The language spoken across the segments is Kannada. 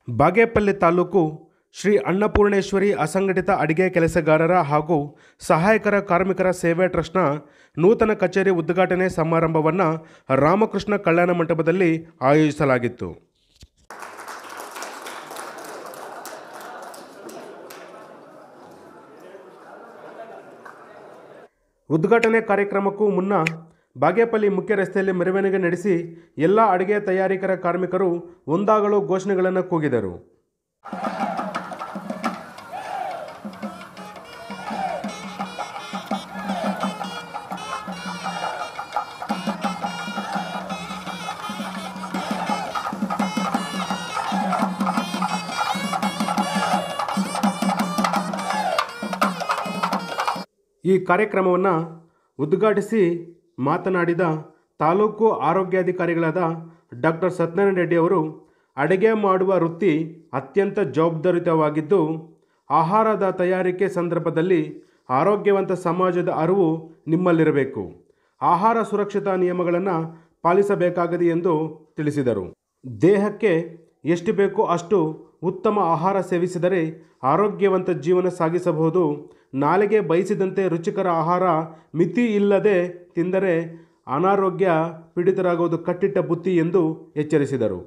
ಬಾಗೇಪಲ್ಲಿ ತಾಲೂಕು ಶ್ರೀ ಅನ್ನಪೂರ್ಣೇಶ್ವರಿ ಅಸಂಘಟಿತ ಅಡಿಗೆ ಕೆಲಸಗಾರರ ಹಾಗೂ ಸಹಾಯಕರ ಕಾರ್ಮಿಕರ ಸೇವೆ ಟ್ರಸ್ಟ್ನ ನೂತನ ಕಚೇರಿ ಉದ್ಘಾಟನೆ ಸಮಾರಂಭವನ್ನು ರಾಮಕೃಷ್ಣ ಕಲ್ಯಾಣ ಮಂಟಪದಲ್ಲಿ ಆಯೋಜಿಸಲಾಗಿತ್ತು ಉದ್ಘಾಟನೆ ಕಾರ್ಯಕ್ರಮಕ್ಕೂ ಮುನ್ನ ಬಾಗೇಪಲ್ಲಿ ಮುಖ್ಯ ರಸ್ತೆಯಲ್ಲಿ ಮೆರವಣಿಗೆ ನಡೆಸಿ ಎಲ್ಲ ಅಡುಗೆ ತಯಾರಿಕರ ಕಾರ್ಮಿಕರು ಒಂದಾಗಲು ಘೋಷಣೆಗಳನ್ನು ಕೂಗಿದರು ಈ ಕಾರ್ಯಕ್ರಮವನ್ನು ಉದ್ಘಾಟಿಸಿ ಮಾತನಾಡಿದ ತಾಲೂಕು ಆರೋಗ್ಯಾಧಿಕಾರಿಗಳಾದ ಡಾಕ್ಟರ್ ಸತ್ಯನಾರಾಯಣ ರೆಡ್ಡಿ ಅವರು ಅಡುಗೆ ಮಾಡುವ ವೃತ್ತಿ ಅತ್ಯಂತ ಜವಾಬ್ದಾರಿಯುತವಾಗಿದ್ದು ಆಹಾರದ ತಯಾರಿಕೆ ಸಂದರ್ಭದಲ್ಲಿ ಆರೋಗ್ಯವಂತ ಸಮಾಜದ ಅರಿವು ನಿಮ್ಮಲ್ಲಿರಬೇಕು ಆಹಾರ ಸುರಕ್ಷತಾ ನಿಯಮಗಳನ್ನು ಪಾಲಿಸಬೇಕಾಗಿದೆ ಎಂದು ತಿಳಿಸಿದರು ದೇಹಕ್ಕೆ ಎಷ್ಟು ಬೇಕೋ ಅಷ್ಟು ಉತ್ತಮ ಆಹಾರ ಸೇವಿಸಿದರೆ ಆರೋಗ್ಯವಂತ ಜೀವನ ಸಾಗಿಸಬಹುದು ನಾಲಿಗೆ ಬಯಸಿದಂತೆ ರುಚಿಕರ ಆಹಾರ ಮಿತಿ ಇಲ್ಲದೆ ತಿಂದರೆ ಅನಾರೋಗ್ಯ ಪೀಡಿತರಾಗುವುದು ಕಟ್ಟಿಟ್ಟ ಬುತ್ತಿ ಎಂದು ಎಚ್ಚರಿಸಿದರು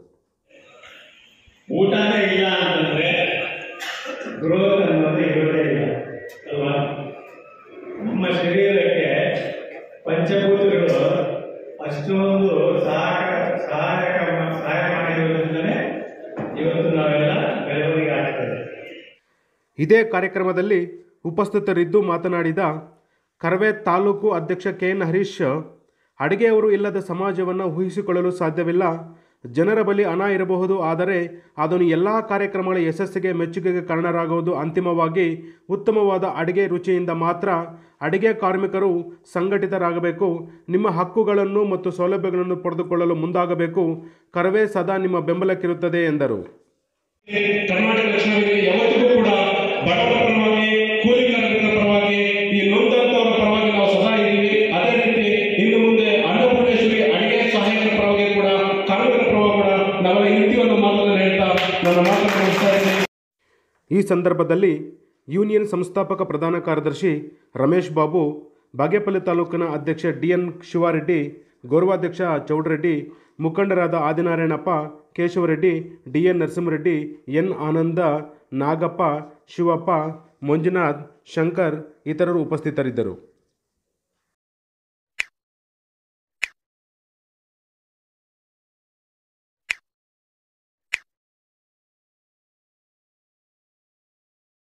ಊಟನೇ ಇಲ್ಲ ಅಂತಂದ್ರೆ ಗ್ರೋತ್ ಅನ್ನೋದು ಇರೋದೇ ಇಲ್ಲ ಅಲ್ವಾ ನಮ್ಮ ಶರೀರಕ್ಕೆ ಪಂಚಭೂತಗಳು ಅಷ್ಟೊಂದು ಸಹಾಯಕ ಸಹಾಯಕ ಸಹಾಯ ಮಾಡಿರೋದ್ರಿಂದಲೇ ಇವತ್ತು ನಾವೆಲ್ಲ ಬೆಳವಣಿಗೆ ಆಗ್ತದೆ ಇದೇ ಕಾರ್ಯಕ್ರಮದಲ್ಲಿ ಉಪಸ್ಥಿತರಿದ್ದು ಮಾತನಾಡಿದ ಕರವೇ ತಾಲೂಕು ಅಧ್ಯಕ್ಷ ಕೆ ಎನ್ ಹರೀಶ್ ಅಡುಗೆಯವರು ಇಲ್ಲದ ಸಮಾಜವನ್ನು ಊಹಿಸಿಕೊಳ್ಳಲು ಸಾಧ್ಯವಿಲ್ಲ ಜನರ ಬಳಿ ಹಣ ಇರಬಹುದು ಆದರೆ ಅದನ್ನು ಎಲ್ಲ ಕಾರ್ಯಕ್ರಮಗಳ ಯಶಸ್ಸಿಗೆ ಮೆಚ್ಚುಗೆಗೆ ಕಾರಣರಾಗುವುದು ಅಂತಿಮವಾಗಿ ಉತ್ತಮವಾದ ಅಡುಗೆ ರುಚಿಯಿಂದ ಮಾತ್ರ ಅಡುಗೆ ಕಾರ್ಮಿಕರು ಸಂಘಟಿತರಾಗಬೇಕು ನಿಮ್ಮ ಹಕ್ಕುಗಳನ್ನು ಮತ್ತು ಸೌಲಭ್ಯಗಳನ್ನು ಪಡೆದುಕೊಳ್ಳಲು ಮುಂದಾಗಬೇಕು ಕರವೇ ಸದಾ ನಿಮ್ಮ ಬೆಂಬಲಕ್ಕಿರುತ್ತದೆ ಎಂದರು ಕರ್ನಾಟಕ ರಕ್ಷಣೆಗೆ ಯಾವತ್ತಿಗೂ ಕೂಡ ಬಡವರ ಪರವಾಗಿ ಕೂಲಿ ಕಾರ್ಮಿಕರ ಪರವಾಗಿ ಈ ನೊಂದಂತವರ ಪರವಾಗಿ ನಾವು ಸದಾ ಇದ್ದೀವಿ ಅದೇ ರೀತಿ ಇನ್ನು ಮುಂದೆ ಅನ್ನಪೂರ್ಣೇಶ್ವರಿ ಅಡಿಗೆ ಸಹಾಯಕರ ಪರವಾಗಿ ಕೂಡ ಕಾರ್ಮಿಕರ ಪರವಾಗಿ ಕೂಡ ನಾವೆಲ್ಲ ಇರ್ತೀವಿ ಅನ್ನೋ ಮಾತನ್ನು ಹೇಳ್ತಾ ನನ್ನ ಮಾತನ್ನು ಮುಗಿಸ್ತಾ ಇದ್ದೀನಿ ಈ ಸಂದರ್ಭದಲ್ಲಿ ಯೂನಿಯನ್ ಸಂಸ್ಥಾಪಕ ಪ್ರಧಾನ ಕಾರ್ಯದರ್ಶಿ ರಮೇಶ್ ಬಾಬು ಬಾಗೇಪಲ್ಲಿ ತಾಲೂಕಿನ ಅಧ್ಯಕ್ಷ ಡಿ ಎನ್ ಶಿವಾರೆಡ್ಡಿ ಗೌರವಾಧ್ಯಕ್ಷ ಚೌಡರೆಡ್ಡಿ ಮುಖಂಡರಾದ Adinarayanappa Keshavareddy D N Narasimhareddy N Ananda Nagappa Shivappa Manjunath Shankar ಇತರರು ಉಪಸ್ಥಿತರಿದ್ದರು